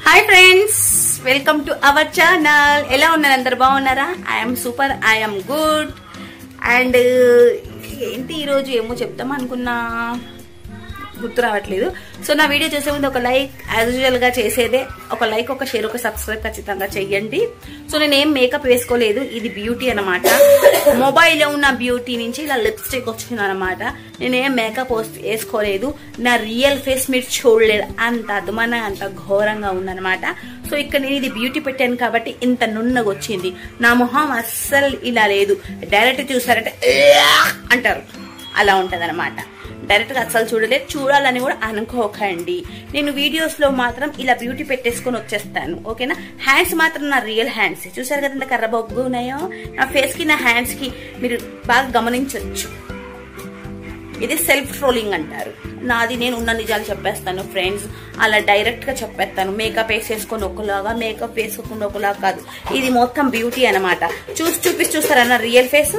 Hi friends welcome to our channel ఎలా ఉన్నారు అందరు బాగున్నారా I'm super I'm good and ఏంటి ఈరోజు ఏమో చెప్తాం అనుకున్నా గుర్తు రావట్లేదు సో నా వీడియో చేసే ముందు ఒక లైక్ యాజ్ యూజువల్ గా చేసేదే ఒక లైక్ ఒక షేర్ ఒక సబ్స్క్రైబ్ ఖచ్చితంగా చెయ్యండి సో నేను ఏం మేకప్ వేసుకోలేదు ఇది బ్యూటీ అనమాట మొబైల్లో ఉన్న బ్యూటీ నుంచి ఇలా లిప్స్టిక్ వచ్చింది అనమాట నేను ఏం మేకప్ వేసుకోలేదు నా రియల్ ఫేస్ మీరు చూడలేదు అంత అదుమన అంత ఘోరంగా ఉందన్నమాట సో ఇక్కడ నేను ఇది బ్యూటీ పెట్టాను కాబట్టి ఇంత నున్నగా వచ్చింది నా మొహం అస్సలు ఇలా లేదు డైరెక్ట్ చూసారంటే అంటారు అలా ఉంటది అనమాట డైరెక్ట్ గా అస్సలు చూడలేదు చూడాలని కూడా అనుకోకండి నేను వీడియోస్ లో మాత్రం ఇలా బ్యూటీ పెట్టేసుకొని వచ్చేస్తాను ఓకేనా హ్యాండ్స్ మాత్రం నా రియల్ హ్యాండ్స్ చూసారు కదా ఎంత కర్ర బొగ్గు ఉన్నాయో నా ఫేస్ కి నా హ్యాండ్స్ కి మీరు బాగా గమనించవచ్చు ఇది సెల్ఫ్ ట్రోలింగ్ అంటారు నాది నేను ఉన్న నిజాలు చెప్పేస్తాను ఫ్రెండ్స్ అలా డైరెక్ట్ గా చెప్పేస్తాను మేకప్ వేసేసుకొని ఒకలాగా మేకప్ వేసుకోకుండా ఒకలాగా కాదు ఇది మొత్తం బ్యూటీ అనమాట చూసి చూపిసి చూస్తారా నా రియల్ ఫేస్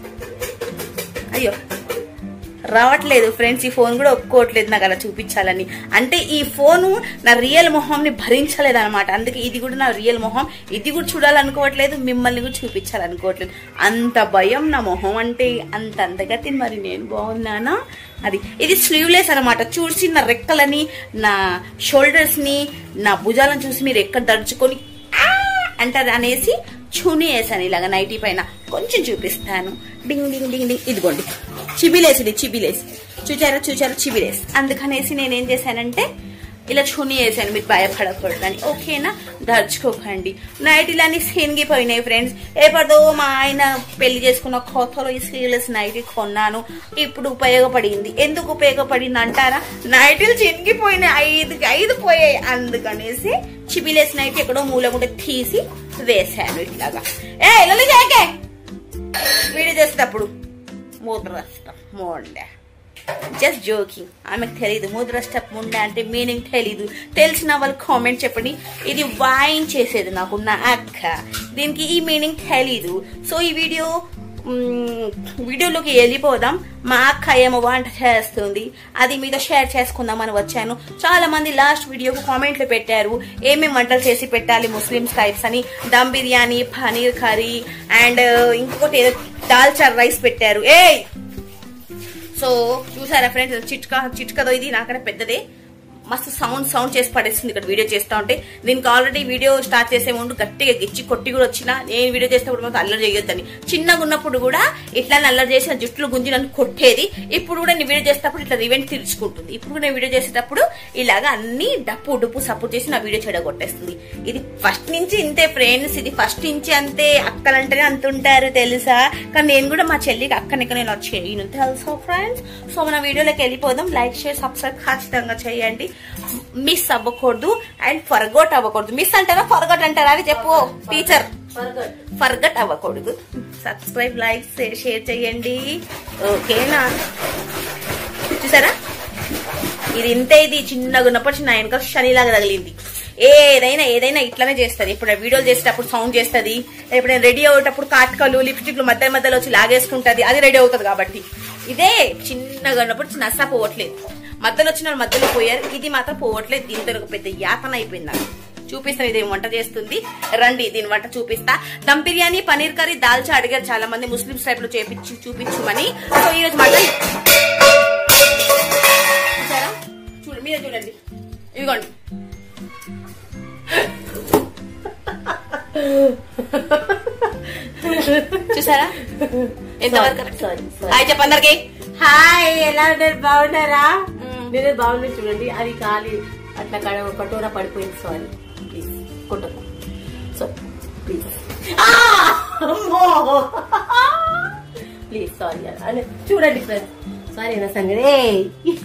అయ్యో రావట్లేదు ఫ్రెండ్స్ ఈ ఫోన్ కూడా ఒప్పుకోవట్లేదు నాకు అలా చూపించాలని అంటే ఈ ఫోను నా రియల్ మొహంని భరించలేదు అనమాట అందుకే ఇది కూడా నా రియల్ మొహం ఇది కూడా చూడాలనుకోవట్లేదు మిమ్మల్ని కూడా చూపించాలనుకోవట్లేదు అంత భయం నా మొహం అంటే అంత అంతగతి మరి నేను బాగున్నానా అది ఇది స్లీవ్లెస్ అనమాట చూసి నా రెక్కలని నా షోల్డర్స్ ని నా భుజాలను చూసి మీరు ఎక్కడ దడుచుకొని "ఆ!" అంటారు అనేసి చుని వేసాను ఇలాగ నైటీ పైన కొంచెం చూపిస్తాను డింగ్ డింగ్ డింగ్ డింగ్ ఇదిగోండి చిబిలేసింది చిబిలేసి చూచారా చూచారా చిబిలేసి అందుకనేసి నేనేం చేశానంటే ఇలా చుని వేసాను మీరు భయపడకూడదని ఓకేనా దర్చుకోకండి నైటీలన్నీ సినిగిపోయినాయి ఫ్రెండ్స్ ఎప్పటిదో మా ఆయన పెళ్లి చేసుకున్న కొత్తలో ఈ స్లీవ్లెస్ నైటీ కొన్నాను ఇప్పుడు ఉపయోగపడింది ఎందుకు ఉపయోగపడింది అంటారా నైటీలు చినిగిపోయినాయి ఐదు ఐదు పోయాయి అందుకనేసి చిబిలేస్ నైట్ ఎక్కడో మూలకుంటే తీసి వేసాను ఇట్లాగా ఏ ఇల్లు చేకే వీడియో చేసేటప్పుడు మూత్రష్టం మోండే జస్ట్ జోకింగ్ ఆమెకు తెలియదు ముద్రష్టప్ ముండే అంటే మీనింగ్ తెలీదు తెలిసిన వాళ్ళు కామెంట్ చెప్పండి ఇది వాయిన్ చేసేది నాకు నా అక్క దీనికి ఈ మీనింగ్ తెలీదు సో ఈ వీడియో మ్, వీడియోలోకి వెళ్ళిపోదాం మా అక్క ఏమో వంట చేస్తుంది అది మీతో షేర్ చేసుకుందామని వచ్చాను చాలా మంది లాస్ట్ వీడియోకు కామెంట్లు పెట్టారు ఏమేమి వంటలు చేసి పెట్టాలి ముస్లిమ్స్ టైప్స్ అని దమ్ బిర్యానీ పనీర్ కర్రీ అండ్ ఇంకొకటి ఏదో దాల్చా రైస్ పెట్టారు ఏయ్ సో చూసారా ఫ్రెండ్స్ చిట్కా చిట్కదో ఇది నాకన్నా పెద్దదే మస్తు సౌండ్ సౌండ్ చేసి పడేస్తుంది ఇక్కడ వీడియో చేస్తా ఉంటే దీనికి ఆల్రెడీ వీడియో స్టార్ట్ చేసే ముందు గట్టిగా గిచ్చి కొట్టి కూడా వచ్చిన నేను వీడియో చేసేటప్పుడు మాత్రం అల్లరి చేయొద్దని చిన్నగా ఉన్నప్పుడు కూడా ఇట్లా అల్లరి చేసి నా జుట్టులు గుంజి నన్ను కొట్టేది ఇప్పుడు కూడా నేను వీడియో చేసేటప్పుడు ఇట్లా రివెంట్ తీర్చుకుంటుంది ఇప్పుడు కూడా నేను వీడియో చేసేటప్పుడు ఇలాగా అన్ని డప్పు డుప్పు సపోర్ట్ చేసి నా వీడియో చెడగొట్టేస్తుంది ఇది ఫస్ట్ నుంచి ఇంతే ఫ్రెండ్స్ ఇది ఫస్ట్ నుంచి అంతే అక్కలంటేనే అంతుంటారు తెలుసా కానీ నేను కూడా మా చెల్లికి అక్కనిక నేను చేయను తెలుసా ఫ్రెండ్స్ సో మన వీడియోలోకి వెళ్ళిపోదాం లైక్ షేర్ సబ్స్క్రైబ్ ఖచ్చితంగా చేయండి మిస్ అవ్వకూడదు అండ్ ఫర్గోట్ అవ్వకూడదు మిస్ అంటారా ఫర్గోట్ అంటారా అది చెప్పు టీచర్ ఫర్గట్ అవ్వకూడదు సబ్స్క్రైబ్ లైక్ షేర్ చేయండి ఓకేనా చూసారా ఇది ఇంతే ఇది చిన్నగా ఉన్నప్పుడు చిన్న వెనక శనిలాగా తగిలింది ఏదైనా ఏదైనా ఇట్లానే చేస్తుంది ఇప్పుడు వీడియోలు చేసేటప్పుడు సౌండ్ చేస్తుంది ఎప్పుడైనా రెడీ అయ్యేటప్పుడు కాటుకలు లిప్స్టిక్లు మధ్య మధ్యలో వచ్చి లాగేసుకుంటది అది రెడీ అవుతుంది కాబట్టి ఇదే చిన్నగా ఉన్నప్పుడు చిన్న అస్సా పోవట్లేదు మధ్యలో వచ్చిన వాళ్ళు మధ్యలో పోయారు ఇది మాత్రం పోవట్లేదు దీంతో ఒక పెద్ద యాతన అయిపోయింది నాకు చూపిస్తాను ఇది వంట చేస్తుంది రండి దీని వంట చూపిస్తా దమ్ బిర్యానీ పనీర్ కర్రీ దాల్చా అడిగారు చాలా మంది ముస్లిమ్స్ టైప్ లో చేపించి చూపించమని సో ఈ రోజు మటన్ చూసారా చూడు మీరే చూడండి ఇదిగోండి చూసారా ఎంతవరకు కరెక్ట్ హాయ్ చెప్ప అందరికి హాయ్ ఎలా ఉన్నారు బాగున్నారా మ్మ్. నేనే బాగున్నా చూడండి అది ఖాళీ అట్లా కడ కటోరా పడిపోయింది సారీ ప్లీజ్ కొట్టకు సో ప్లీజ్ ప్లీజ్ సారీ అని చూడండి ఫ్రెండ్స్ సారీ నా సంగతి ఏయ్.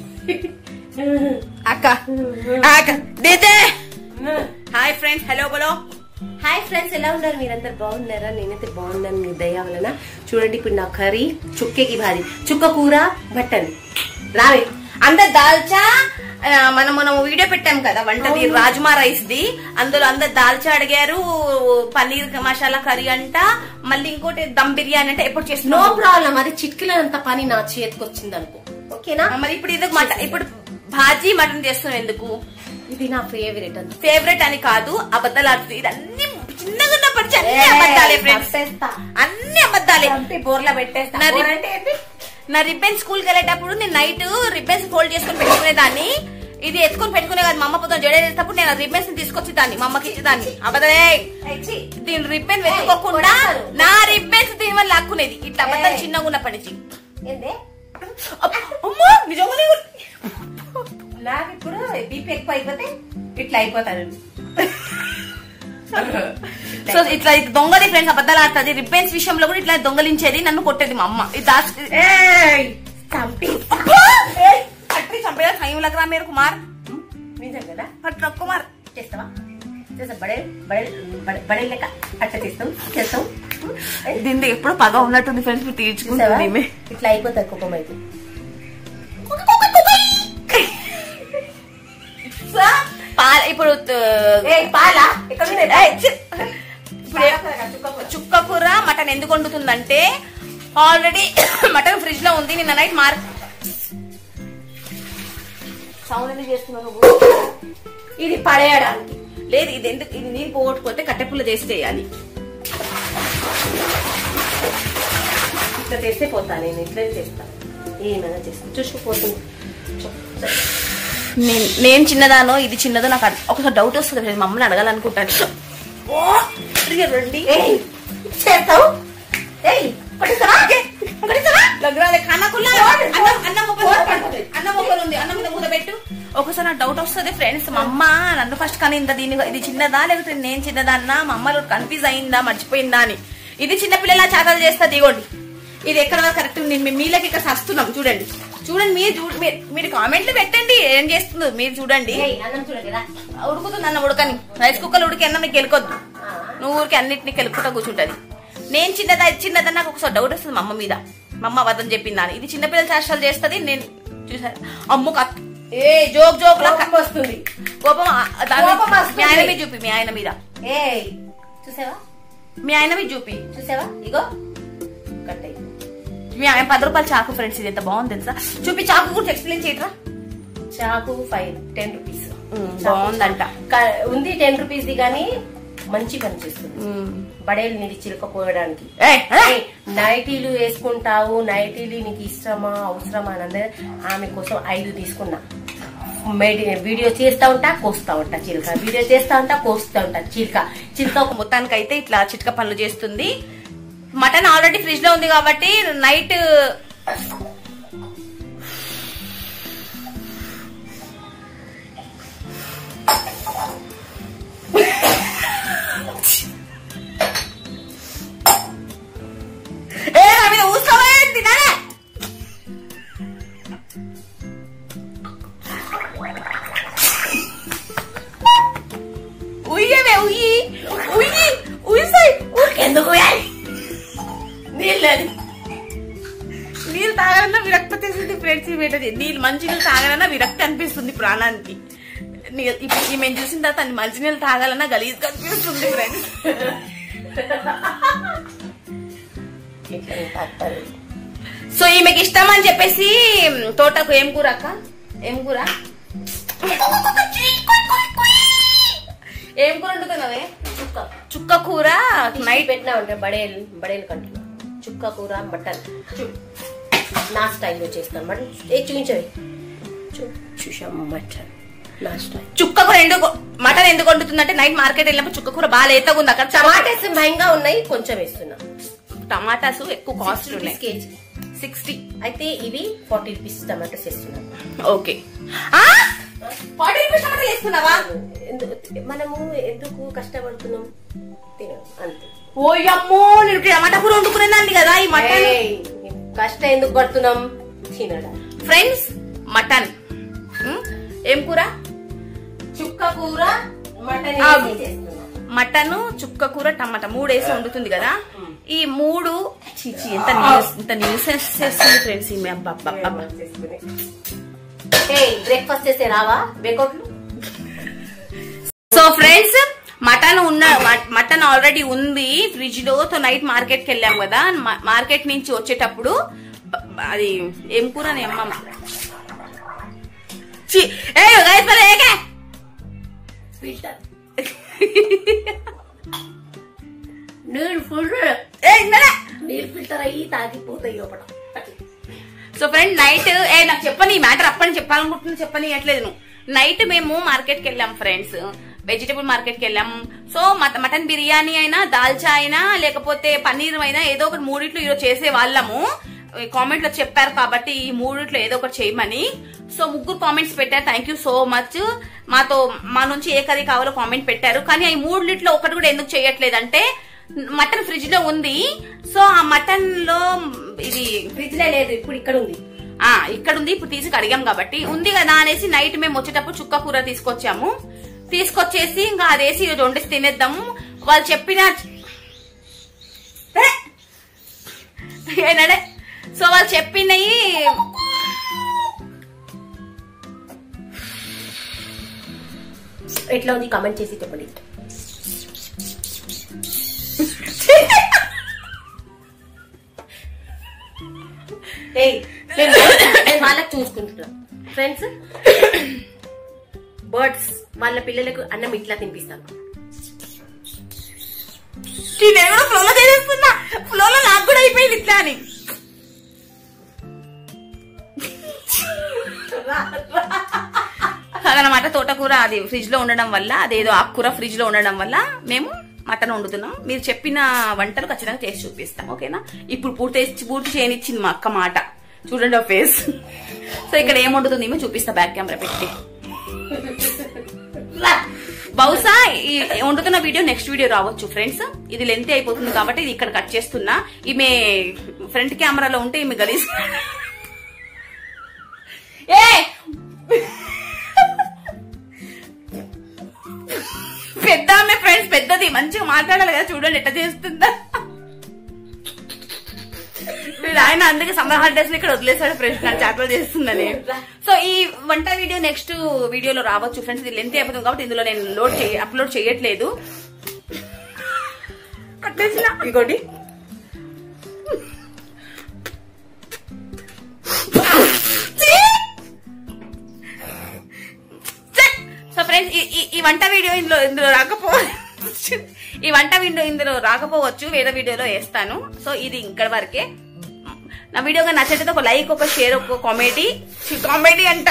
అక్క అక్క దీతే హాయ్ ఫ్రెండ్స్ హలో బలో హాయ్ ఫ్రెండ్స్ ఎలా ఉన్నారు మీరందరు బాగున్నారా నేనైతే బాగున్నాను మీ దయ వలన చూడండి ఇప్పుడు నా కర్రీ చుక్కేకి భారీ చుక్క కూర మటన్ రావే అందరు దాల్చా ఆ, మనం మనం వీడియో పెట్టాం కదా వంటది అవును. రాజ్మా రైస్ ది అందులో అందరు దాల్చా అడిగారు పన్నీర్ మసాలా కర్రీ అంట మళ్ళీ ఇంకోటి దమ్ బిర్యానీ అంటే ఎప్పుడు నో చేస్తున్నావు ప్రాబ్లం అది చిట్కిలంత పని నా చేతికి వచ్చింది అనుకో ఓకేనా మరి ఇప్పుడు ఇది మాట ఇప్పుడు భాజీ మటన్ చేస్తున్నావు ఎందుకు ఇది నా ఫేవరెట్ అంత ఫేవరెట్ అని కాదు అబద్ధాలు ఆడుతుంది ఇది అన్ని చిన్నగా ఉన్నప్పటి నుంచి అన్ని అబద్ధాలే ఫ్రెండ్స్ అన్ని అబద్ధాలే బోర్లా పెట్టేస్తా నా రి- బోర్ అంటే ఏంటి? నా రిబ్బన్ స్కూల్ కి వెళ్ళేటప్పుడు నేను నైట్ రిబ్బన్స్ ఫోల్డ్ చేసుకుని పెట్టుకునేదాన్ని ఇది ఎత్తుకొని పెట్టుకునే కాదు మా అమ్మ పొద్దున జడ వేసేటప్పుడు నేను రిబ్బన్స్ తీసుకొచ్చి దాన్ని మా అమ్మకి ఇచ్చేదాన్ని అబద్ధమే ఏయ్, ఛీ. దీని రిబ్బన్ వెతుక్కోకుండా కొడతారు. నా రిబ్బన్స్ దీని వల్ల లాక్కునేది ఇట్లా అబద్ధాలు ఏయ్. చిన్నగా ఉన్నప్పటి నుంచి ఏందే అబ్బ, అమ్మో నిజంగానే నాకు ఇప్పుడు బీపీ ఎక్కువ అయిపోతే ఇట్లా అయిపోతాను సో ఇట్లా ఇది దొంగది ఫ్రెండ్స్ అబద్ధాలు ఆడుతుంది రిబ్బన్స్ విషయంలో కూడా ఇట్లా దొంగలించేది నన్ను కొట్టేది మా అమ్మ ఇది దాచి ఏయ్, చంపి అబ్బా! ఏయ్, అట్రీ చంపేదా సైం లగరా మేరు కుమార్ నిజం కదా అట్లా కుమార్ చేస్తావా చేస్తా బడే బడే బడే- బడే లెక్క అట్ట చేస్తాం చేస్తాం దీని ఎప్పుడు పగ ఉన్నట్టుంది ఫ్రెండ్స్ మీరు చూసావా తీర్చుకుంటుంది ఈమె. ఇట్లా అయిపోతుంది కుప్పం అయితే సో, పాల ఇప్పుడు ఏయ్, పాలా ఇక్కడ ఉన్నాయి. ఏయ్, చి. ఇప్పుడు ఏ- పాల కూర, చుక్క కూర. చుక్క కూర మటన్ ఎందుకు వండుతుందంటే ఆల్రెడీ మటన్ ఫ్రిడ్జ్ లో ఉంది నిన్న నైట్ మార్ సౌండ్ ఎందుకు చేస్తున్నావు నువ్వు ఇది పడేయడానికి లేదు ఇది ఎందుకు ఇది నీళ్ళు పోగొట్టుకోతే కట్టెపుల్ల చేసి చేయాలి ఇట్లా చేస్తే పోతా నేను ఇట్లా చేస్తా ఏమైనా చేస్తా చూసుకుపోతుంది నేను నేను చిన్నదానో ఇది చిన్నదో నాకు అర్థం- ఒకసారి డౌట్ వస్తుంది ఫ్రెండ్స్ మా అమ్మని అడగాలనుకుంటాను ఓ, ఇదిగో రండి ఏయ్ చేస్తావు ఏయ్ పట్టుకురా పట్టుకురా దగ్గర ఖానాకుల్లా అన్నం అన్నం ఒకరు ఫోన్ పడుతుంది. అన్నం ఒకరు ఉంది అన్నం మీద మూత పెట్టు ఒకసారి నాకు డౌట్ వస్తుంది ఫ్రెండ్స్ మా అమ్మ నన్ను ఫస్ట్ కనిందా దీని ఇది చిన్నదా లేకపోతే నేను చిన్నదాన్నా మా అమ్మ కన్ఫ్యూజ్ అయిందా మర్చిపోయిందా అని ఇది చిన్న పిల్లల చాతలు చేస్తా దిగోండి ఇది ఎక్కడ వరకు కరెక్ట్ ఉంది మేము మీలకి ఇక్కడ సస్తున్నాం చూడండి చూడండి మీరు చూ- మీరు- మీరు కామెంట్లు పెట్టండి ఏం చేస్తుందో మీరు చూడండి ఏయ్ అన్నం చూడండి రా ఉడుకుతుంది అన్న ఉడకని రైస్ కుక్కర్ ఉడికి అన్న మీకు గెలుకొద్దు ఆ. నువ్వు ఊరికి అన్నిటిని కెలుపుకుంటా కూర్చుంటది నేను చిన్నదా ఇది చిన్నదా నాకు ఒకసారి డౌట్ వస్తుంది మా అమ్మ మీద మా అమ్మ అబద్ధం చెప్పిందా అని ఇది చిన్నపిల్లల చేష్టాలు చేస్తుంది నేను చూసాను అమ్ము కత్ ఏ జోక్ జోక్ లా కోపం వస్తుంది కోపం ఆ- దాని మీద- కోపం వస్తుంది. మీ ఆయన మీద చూపి మీ ఆయన మీద ఏయ్ చూసావా మీ ఆయన మీద చూపి చూసావా ఇగో కట్ అయ్యి మీ ఆయన పది రూపాయలు చాకు ఫ్రెండ్స్ ఇది ఎంత బాగుంది తెలుసా చూపి చాకు కూడా ఎక్స్ప్లెయిన్ చేయట్రా చాకు ఫైవ్ టెన్ రూపీస్ ఉమ్, బాగుందంట. క- ఉంది టెన్ రూపీస్ ది కానీ మంచి పని చేస్తుంది బడేలు నీకు చిలకపోయడానికి ఏయ్, ఏయ్. ఏయ్, నైటీలు వేసుకుంటావు నైటీలు నీకు ఇష్టమా అవసరమా అని అందరూ ఆమె కోసం ఐదు తీసుకున్నా మెడి- వీడియో చేస్తా ఉంటా కోస్తా ఉంటా చిలుక వీడియో చేస్తా ఉంటా కోస్తా ఉంటా చిలుక చిలుక ఒక మొత్తానికి అయితే ఇట్లా చిట్క పనులు చేస్తుంది మటన్ ఆల్రెడీ ఫ్రిడ్జ్ లో ఉంది కాబట్టి నైట్ ఏ, నా మీద ఊసుకోవే, తినాలే. ఉయ్యవే ఉయ్యి ఉయ్యి ఉయ్యి ఊరికెందుకు ఉయ్యాలి? నీళ్ళది నీళ్ళు తాగాలన్నా విరక్తి వచ్చేసింది ఫ్రెండ్స్ పెట్టది నీళ్ళు మంచి నీళ్ళు తాగాలన్నా విరక్తి అనిపిస్తుంది ప్రాణానికి నీ- ఇప్పుడు ఈమె చూసిన తర్వాత అన్ని మంచి నీళ్ళు తాగాలన్నా గలీజ్ అనిపిస్తుంది ఫ్రెండ్స్ ఇట్లా తాగుతారు. సో ఈమెకి ఇష్టం అని చెప్పేసి తోటకు ఏం కూర అక్క ఏం కూర ఏం కూర వండుతున్నావే చుక్క చుక్క కూర నైట్ నైట్ పెట్టినా ఉంటే బడేలు బడేలు కంటున్నా చుక్క కూర మటన్ నా స్టైల్లో చేస్తాను మటన్ ఏ చూపించవి చూసాం మటన్ నా స్టైల్ చుక్క కూర ఎందుకు మటన్ ఎందుకు వండుతుందంటే నైట్ మార్కెట్ వెళ్ళినప్పుడు చుక్క కూర బాగా లేతగా ఉంది అక్కడ టమాటాస్ మహంగా ఉన్నాయి కొంచెం వేస్తున్నా టమాటాస్ ఎక్కువ కాస్ట్ ఉన్నాయి కేజీ సిక్స్టీ అయితే ఇవి ఫార్టీ రూపీస్ టమాటాస్ వేస్తున్నాం ఓకే ఫార్టీ రూపీస్ టమాటాలు వేసుకున్నావా ఎందు- మనము ఎందుకు కష్టపడుతున్నాం తినడం అంతే ఓయమ్మో నేను టమాటా కూర వండుకునేదాన్ని కదా ఈ మటన్ ఏయ్, కష్టం ఎందుకు పడుతున్నాం తినడం ఫ్రెండ్స్ మటన్ ఉమ్, ఏం కూర చుక్క కూర మటన్ ఆ. వేసి చేస్తున్నాం మటన్ చుక్క కూర టమాటా మూడు వేసి వండుతుంది కదా ఈ మూడు చీచి ఎంత న్యూస్ ఇంత న్యూసెన్స్ చేస్తుంది ఫ్రెండ్స్ ఈమె అబ్బబ్బబ్బబ్బ. బ్రేక్ఫాస్ట్ చేస్తే రావా బేకోట్లు సో ఫ్రెండ్స్ మటన్ ఉన్న మ- మటన్ ఆల్రెడీ ఉంది ఫ్రిడ్జ్ లో సో నైట్ మార్కెట్ కి వెళ్ళాం కదా మా- మార్కెట్ నుంచి వచ్చేటప్పుడు బ- బ- అది ఏం కూర అమ్మ చి- ఏ guys, మరి ఏకే? ఫిల్టర్ నీళ్ళు ఫుల్ ఏ, ఇందరా. నీళ్ళు ఫిల్టర్ అయ్యి తాగిపోతాయి లోపల సో ఫ్రెండ్ నైట్ ఏ నాకు చెప్పని ఈ మ్యాటర్ అప్పని చెప్పాలనుకుంటున్నా చెప్పని ఎట్లేదు నువ్వు నైట్ మేము మార్కెట్ కి వెళ్ళాం ఫ్రెండ్స్ వెజిటబుల్ మార్కెట్ కి వెళ్ళాం సో మట- మటన్ బిర్యానీ అయినా దాల్చా అయినా లేకపోతే పన్నీర్ అయినా ఏదో ఒకటి మూడిట్లో ఈరోజు చేసే వాళ్ళము కామెంట్ లో చెప్పారు కాబట్టి ఈ మూడిట్లో ఏదో ఒకటి చేయమని సో ముగ్గురు కామెంట్స్ పెట్టారు థ్యాంక్ యూ సో మచ్ మాతో మా నుంచి ఏ కర్రీ కావాలో కామెంట్ పెట్టారు కానీ ఈ మూడిట్లో ఒకటి కూడా ఎందుకు చేయట్లేదంటే మటన్ ఫ్రిడ్జ్ లో ఉంది సో ఆ మటన్ లో ఇది ఫ్రిడ్జ్ లో లేదు ఇప్పుడు ఇక్కడ ఉంది ఆ ఇక్కడ ఉంది ఇప్పుడు తీసి కడిగాం కాబట్టి ఉంది కదా అనేసి నైట్ మేము వచ్చేటప్పుడు చుక్క కూర తీసుకొచ్చాము తీసుకొచ్చేసి ఇంకా అదేసి ఈరోజు వండేసి తినేద్దాము వాళ్ళు చెప్పిన ఏ! ఏనాడే సో వాళ్ళు చెప్పినవి ఎట్లా ఉంది కామెంట్ చేసి చెప్పండి ఏయ్, నేను నేను వాళ్ళకి చూసుకుంటున్నా ఫ్రెండ్స్ బర్డ్స్ వాళ్ళ పిల్లలకు అన్నం ఇట్లా తినిపిస్తాను నేను కూడా ఫ్లోలో చేసేస్తున్నా ఫ్లోలో నాకు కూడా అయిపోయింది ఇట్లా అని అదనమాట తోటకూర అది ఫ్రిడ్జ్ లో ఉండడం వల్ల అదేదో ఆకుకూర ఫ్రిడ్జ్ లో ఉండడం వల్ల మేము మటన్ వండుతున్నాం మీరు చెప్పిన వంటలు ఖచ్చితంగా చేసి చూపిస్తాం ఓకేనా ఇప్పుడు పూర్తి పూర్తి చేయనిచ్చింది మా అక్క మాట చూడండి ఆ ఫేస్ సో ఇక్కడ ఏం వండుతుంది ఏమో చూపిస్తా బ్యాక్ కెమెరా పెట్టి బహుశా ఈ వండుతున్న వీడియో నెక్స్ట్ వీడియో రావచ్చు ఫ్రెండ్స్ ఇది లెంత్ అయిపోతుంది కాబట్టి ఇది ఇక్కడ కట్ చేస్తున్నా ఈమె ఫ్రంట్ కెమెరాలో ఉంటే ఈమె గలీజ్ ఏ పెద్ద ఆమె ఫ్రెండ్స్ పెద్దది మంచిగా మాట్లాడాలి కదా చూడండి ఎట్లా చేస్తుందా వీడు ఆయన అందుకే సమ్మర్ హాలిడేస్ ఇక్కడ వదిలేసాడు ఫ్రెండ్స్ నాకు చేపలు చేస్తుందని సో ఈ వంట వీడియో నెక్స్ట్ వీడియోలో రావచ్చు ఫ్రెండ్స్ ఇది లెంత్ అయిపోతుంది కాబట్టి ఇందులో నేను లోడ్ చేయ అప్లోడ్ చేయట్లేదు కట్టేసిన ఇగోండి సో ఫ్రెండ్స్ ఈ వంట వీడియో ఇందులో ఇందులో రాకపో ఈ వంట వీడియో ఇందులో రాకపోవచ్చు వేరే వీడియోలో వేస్తాను సో ఇది ఇక్కడ వరకే నా వీడియో కానీ నచ్చితే ఒక లైక్ ఒక షేర్ ఒక కామెడీ కామెడీ అంట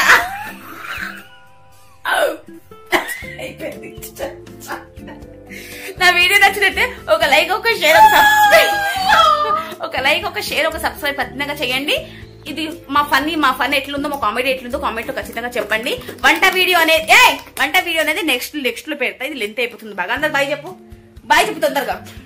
అయిపోయింది. నా వీడియో నచ్చినట్టే ఒక లైక్ ఒక షేర్ ఒక సబ్స్క్రైబ్ ఒక లైక్ ఒక షేర్ ఒక సబ్స్క్రైబ్ ఖచ్చితంగా చేయండి ఇది మా ఫన్నీ మా ఫన్ ఎట్లుందో మా కామెడీ ఎట్లుందో కామెంట్ లో ఖచ్చితంగా చెప్పండి వంట వీడియో అనేది ఏ వంట వీడియో అనేది నెక్స్ట్ నెక్స్ట్ లో పెడతా ఇది లెంత్ అయిపోతుంది బాగా అందరు బాయ్ చెప్పు బాయ్ చెప్పు తొందరగా